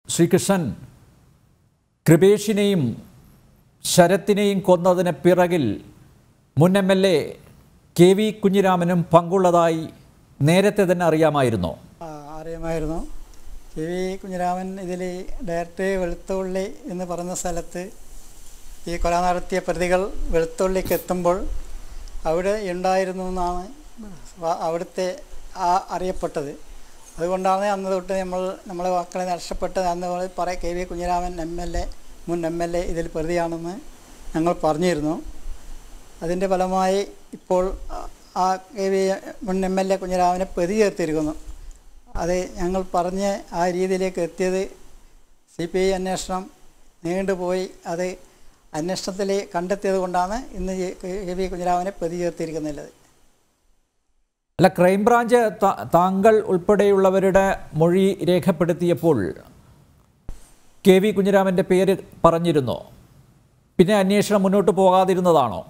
ശ്രീകൃഷ്ണൻ കൃപേഷിനെയും ശരത്തിനെയും കൊന്നതിന് പിറകിൽ മുൻ M L A K V കുഞ്ഞിരാമനും പങ്കുള്ളതായി നേരത്തെ തന്നെ അറിയാമായിരുന്നോ ആ, അറിയാമായിരുന്നു കെ വി കുഞ്ഞിരാമൻ ഇതിൽ ഡയറക്റ്റ് വെളുത്തുള്ളി എന്ന് പറയുന്ന സ്ഥലത്ത് ഈ കൊല നടത്തിയ പ്രതികൾ വെളുത്തുള്ളിക്ക് എത്തുമ്പോൾ അവിടെ ഉണ്ടായിരുന്നു എന്നാണ് വ- അവിടുത്തെ ആ അറിയപ്പെട്ടത് അതുകൊണ്ടാണ് അന്ന് തൊട്ട് നമ്മൾ നമ്മളെ മക്കളെ നഷ്ടപ്പെട്ടത് അന്ന് നമ്മൾ പറ K V Kunhiraman M L A മുൻ എം എൽ എ ഇതിൽ പ്രതിയാണെന്ന് ഞങ്ങൾ പറഞ്ഞിരുന്നു അതിൻ്റെ ഫലമായി ഇപ്പോൾ ആ- ആ കെ വി മുൻ എം എൽ എ കുഞ്ഞിരാമനെ പ്രതി ചേർത്തിരിക്കുന്നു അത് ഞങ്ങൾ പറഞ്ഞ് ആ രീതിയിലേക്ക് എത്തിയത് സി പി ഐ അന്വേഷണം നീണ്ടുപോയി അത് അന്വേഷണത്തിൽ കണ്ടെത്തിയത് കൊണ്ടാണ് ഇന്ന് ഈ കെ വി കുഞ്ഞിരാമനെ പ്രതി ചേർത്തിരിക്കുന്നുള്ളത് അല്ല ക്രൈംബ്രാഞ്ച് ത- താങ്കൾ ഉൾപ്പെടെയുള്ളവരുടെ മൊഴി രേഖപ്പെടുത്തിയപ്പോൾ കെ വി കുഞ്ഞിരാമൻ്റെ പേര് പറഞ്ഞിരുന്നോ പിന്നെ അന്വേഷണം മുന്നോട്ട് പോകാതിരുന്നതാണോ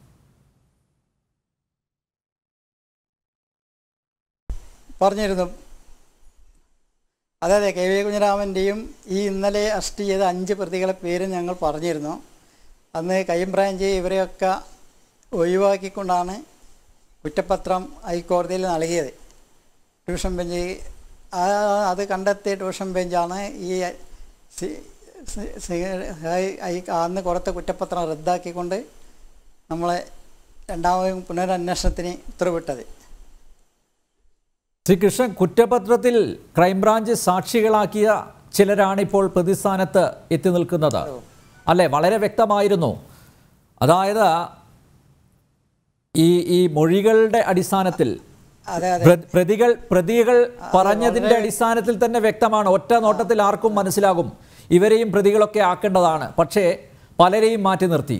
പറഞ്ഞിരുന്നു അതെ അതെ കെ വി കുഞ്ഞിരാമൻ്റെയും ഈ ഇന്നലെ അറസ്റ്റ് ചെയ്ത അഞ്ച് പ്രതികളെ പേരും ഞങ്ങൾ പറഞ്ഞിരുന്നു അന്ന് കൈം ബ്രാഞ്ച് ഇവരെയൊക്കെ ഒഴിവാക്കിക്കൊണ്ടാണ് കുറ്റപത്രം ഹൈക്കോടതിയിൽ നൽകിയത് ട്യൂഷൻ ബെഞ്ച് ആ അത് കണ്ടെത്തിയ ട്യൂഷൻ ബെഞ്ചാണ് ഈ സി- സി- സി- ഹൈ- ഹൈ- അന്ന് കൊടുത്ത കുറ്റപത്രം റദ്ദാക്കിക്കൊണ്ട് നമ്മളെ രണ്ടാമതും പുനരന്വേഷണത്തിന് ഉത്തരവിട്ടത് ശ്രീകൃഷ്ണൻ കുറ്റപത്രത്തിൽ ക്രൈംബ്രാഞ്ച് സാക്ഷികളാക്കിയ ചിലരാണ് ഇപ്പോൾ പ്രതിസ്ഥാനത്ത് എത്തി നിൽക്കുന്നത് അല്ലെ വളരെ വ്യക്തമായിരുന്നു അതായത് ഈ ഈ മൊഴികളുടെ അടിസ്ഥാനത്തിൽ അതെ അതെ പ്ര- പ്രതികൾ പ്രതികൾ പറഞ്ഞതിന്റെ അടിസ്ഥാനത്തിൽ തന്നെ വ്യക്തമാണ് ഒറ്റ നോട്ടത്തിൽ ആർക്കും മനസ്സിലാകും ഇവരെയും പ്രതികളൊക്കെ ആക്കേണ്ടതാണ് പക്ഷേ പലരെയും മാറ്റി നിർത്തി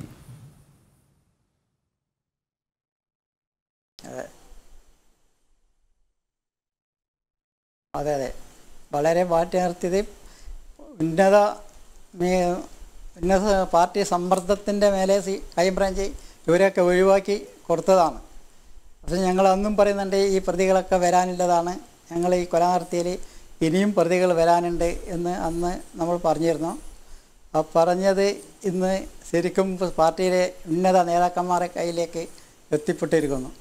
അതെ അതെ വളരെ മാറ്റി നിർത്തിയത് ഉന്നത മേ- ഉന്നത പാർട്ടി സമ്മർദ്ദത്തിൻ്റെ മേലെ സി ക്രൈംബ്രാഞ്ച് ഇവരെയൊക്കെ ഒഴിവാക്കി കൊടുത്തതാണ് പക്ഷെ ഞങ്ങൾ അന്നും പറയുന്നുണ്ട് ഈ പ്രതികളൊക്കെ വരാനുള്ളതാണ് ഞങ്ങൾ ഈ കൊല നടത്തിയതിൽ ഇനിയും പ്രതികൾ വരാനുണ്ട് എന്ന് അന്ന് നമ്മൾ പറഞ്ഞിരുന്നു ആ പറഞ്ഞത് ഇന്ന് ശരിക്കും പാർട്ടിയിലെ ഉന്നത നേതാക്കന്മാരെ കയ്യിലേക്ക് എത്തിപ്പെട്ടിരിക്കുന്നു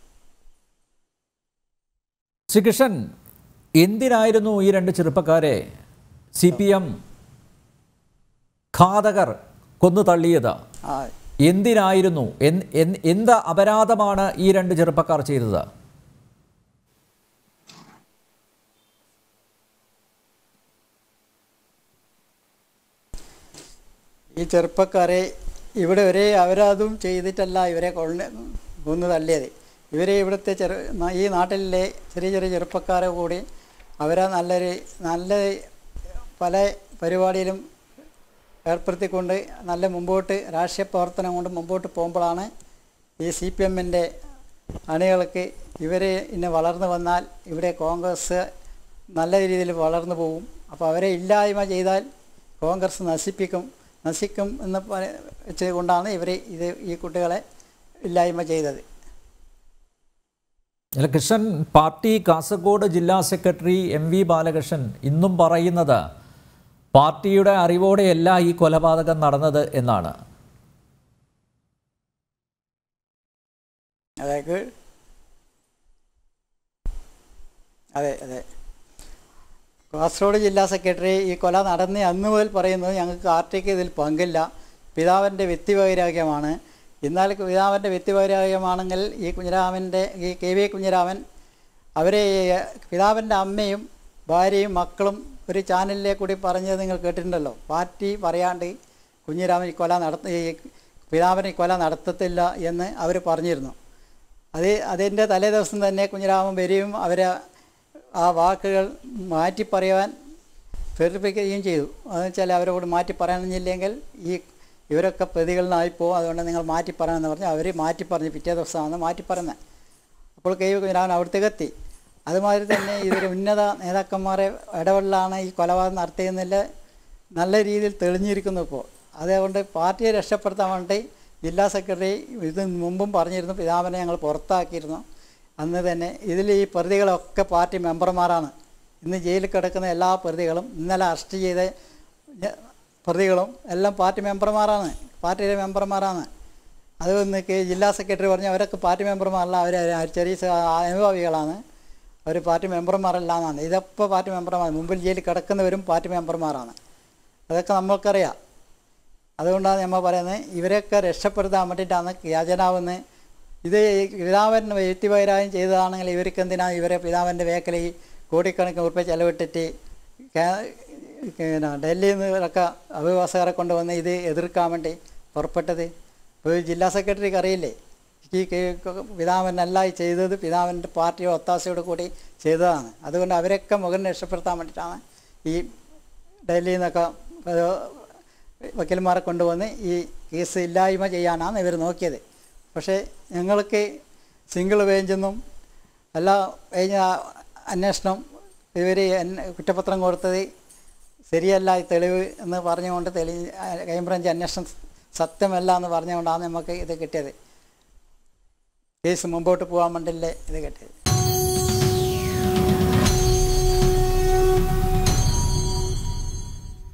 ശ്രീകൃഷ്ണൻ എന്തിനായിരുന്നു ഈ രണ്ട് ചെറുപ്പക്കാരെ സി പി എം ഘാതകർ കൊന്നു തള്ളിയത് ആ എന്തിനായിരുന്നു എന്ത് എന്ത് എന്ത് അപരാധമാണ് ഈ രണ്ട് ചെറുപ്പക്കാർ ചെയ്തത് ഈ ചെറുപ്പക്കാരെ ഇവിടെ ഒരേ അവരതും ചെയ്തിട്ടല്ല ഇവരെ കൊള്ള കൊന്നു തള്ളിയത് ഇവരെ ഇവിടുത്തെ ചെറു ന- ഈ നാട്ടിലെ ചെറിയ ചെറിയ ചെറുപ്പക്കാരെ കൂടി അവരെ നല്ലൊരു നല്ല പല പരിപാടിയിലും ഏർപ്പെടുത്തിക്കൊണ്ട് നല്ല മുമ്പോട്ട് രാഷ്ട്രീയ പ്രവർത്തനം കൊണ്ട് മുമ്പോട്ട് പോകുമ്പോഴാണ് ഈ സി പി എമ്മിൻ്റെ അണികൾക്ക് ഇവരെ ഇന്ന് വളർന്നു വന്നാൽ ഇവിടെ കോൺഗ്രസ് നല്ല രീതിയിൽ വളർന്നു പോകും അപ്പോൾ അവരെ ഇല്ലായ്മ ചെയ്താൽ കോൺഗ്രസ് നശിപ്പിക്കും നശിക്കും എന്ന് പറ- വെച്ചത് കൊണ്ടാണ് ഇവർ ഇത് ഈ കുട്ടികളെ ഇല്ലായ്മ ചെയ്തത് അല്ല കൃഷ്ണൻ പാർട്ടി കാസർഗോഡ് ജില്ലാ സെക്രട്ടറി എം വി ബാലകൃഷ്ണൻ ഇന്നും പറയുന്നത് പാർട്ടിയുടെ അറിവോടെയല്ല ഈ കൊലപാതകം നടന്നത് എന്നാണ് അതായത് അതെ അതെ കാസർഗോഡ് ജില്ലാ സെക്രട്ടറി ഈ കൊല നടന്ന അന്ന് മുതൽ പറയുന്നത് ഞങ്ങൾക്ക് പാർട്ടിക്ക് ഇതിൽ പങ്കില്ല പിതാവിൻ്റെ വ്യക്തിവൈരാഗ്യമാണ് എന്നാൽ പിതാവിൻ്റെ വ്യക്തിവൈരാഗ്യമാണെങ്കിൽ ഈ കുഞ്ഞിരാമൻ്റെ ഈ കെ വി കുഞ്ഞിരാമൻ അവരെ പിതാവിൻ്റെ അമ്മയും ഭാര്യയും മക്കളും ഒരു ചാനലിലെ കൂടി പറഞ്ഞത് നിങ്ങൾ കേട്ടിട്ടുണ്ടല്ലോ പാർട്ടി പറയാണ്ട് കുഞ്ഞിരാമൻ ഈ കൊല നടത്ത ഈ പിതാവിന് ഈ കൊല നടത്തത്തില്ല എന്ന് അവർ പറഞ്ഞിരുന്നു അത് അതിൻ്റെ തലേ ദിവസം തന്നെ കുഞ്ഞിരാമൻ വരികയും അവരെ ആ വാക്കുകൾ മാറ്റി പറയുവാൻ പ്രേരിപ്പിക്കുകയും ചെയ്തു അതെന്ന് വെച്ചാൽ അവരോട് മാറ്റി പറയാനില്ലെങ്കിൽ ഈ ഇവരൊക്കെ പ്രതികളിലായി പോകും അതുകൊണ്ട് നിങ്ങൾ മാറ്റി പറയണമെന്ന് പറഞ്ഞ് അവർ മാറ്റി പറഞ്ഞ് പിറ്റേ ദിവസമാണ് മാറ്റി പറയുന്നത് അപ്പോൾ കെ വി കുഞ്ഞിരാമൻ അവിടത്തേക്ക് എത്തി അതുമാതിരി തന്നെ ഇവർ ഉന്നത നേതാക്കന്മാരെ ഇടപെടലാണ് ഈ കൊലപാതകം നടത്തിയെന്നില്ല നല്ല രീതിയിൽ തെളിഞ്ഞിരിക്കുന്നു ഇപ്പോൾ അതുകൊണ്ട് പാർട്ടിയെ രക്ഷപ്പെടുത്താൻ വേണ്ടി ജില്ലാ സെക്രട്ടറി ഇത് മുമ്പും പറഞ്ഞിരുന്നു പിതാവിനെ ഞങ്ങൾ പുറത്താക്കിയിരുന്നു അന്ന് തന്നെ ഇതിൽ ഈ പ്രതികളൊക്കെ പാർട്ടി മെമ്പർമാരാണ് ഇന്ന് ജയിലിൽ കിടക്കുന്ന എല്ലാ പ്രതികളും ഇന്നലെ അറസ്റ്റ് ചെയ്ത ഞ- പ്രതികളും എല്ലാം പാർട്ടി മെമ്പർമാരാണ് പാർട്ടിയിലെ മെമ്പർമാരാണ് അത് ഒന്ന് കെ ജില്ലാ സെക്രട്ടറി പറഞ്ഞ അവരൊക്കെ പാർട്ടി മെമ്പർമാരല്ല അവർ ചെറിയ സ- അനുഭാവികളാണ് അവർ പാർട്ടി മെമ്പർമാരല്ല എന്നാണ് ഇതൊക്കെ പാർട്ടി മെമ്പർമാർ മുമ്പിൽ ജയിലിൽ കിടക്കുന്നവരും പാർട്ടി മെമ്പർമാരാണ് അതൊക്കെ നമ്മൾക്കറിയാം അതുകൊണ്ടാണ് നമ്മൾ പറയുന്നത് ഇവരെയൊക്കെ രക്ഷപ്പെടുത്താൻ വേണ്ടിയിട്ടാണ് യാചനാവെന്ന് ഇത് പിതാവൻ വ്യക്തിപൈരായം ചെയ്തതാണെങ്കിൽ ഇവർക്ക് എന്തിനാണ് ഇവരെ പിതാവിൻ്റെ വേക്കൽ ഈ കോടിക്കണക്കിന് ഉറുപ്പ ചെലവിട്ടിട്ട് കേ- പിന്നെ ഡൽഹിയിൽ നിന്നൊക്കെ അഭിഭാഷകരെ കൊണ്ടുവന്ന് ഇത് എതിർക്കാൻ വേണ്ടി പുറപ്പെട്ടത് ഇപ്പോൾ ജില്ലാ സെക്രട്ടറിക്ക് അറിയില്ലേ ഈ കേ- പിതാവനല്ല ഈ ചെയ്തത് പിതാവിൻ്റെ പാർട്ടിയോ ഒത്താശയോട് കൂടി ചെയ്തതാണ് അതുകൊണ്ട് അവരൊക്കെ മുഖം രക്ഷപ്പെടുത്താൻ വേണ്ടിയിട്ടാണ് ഈ ഡൽഹിയിൽ നിന്നൊക്കെ ഏഹ്, വക്കീൽമാരെ കൊണ്ടുവന്ന് ഈ കേസ് ഇല്ലായ്മ ചെയ്യാനാണ് ഇവർ നോക്കിയത് പക്ഷേ ഞങ്ങൾക്ക് സിംഗിൾ ബെഞ്ചെന്നും എല്ലാ കഴിഞ്ഞ അന്വേഷണം ഇവർ കുറ്റപത്രം കൊടുത്തത് ശരിയല്ല ഈ തെളിവ് എന്ന് പറഞ്ഞുകൊണ്ട് തെളി ക്രൈംബ്രാഞ്ച് അന്വേഷണം സത്യമല്ല എന്ന് പറഞ്ഞുകൊണ്ടാണ് നമുക്ക് ഇത് കിട്ടിയത് കേസ് മുമ്പോട്ട് പോകാൻ വേണ്ടിയല്ലേ ഇത് കിട്ടിയത്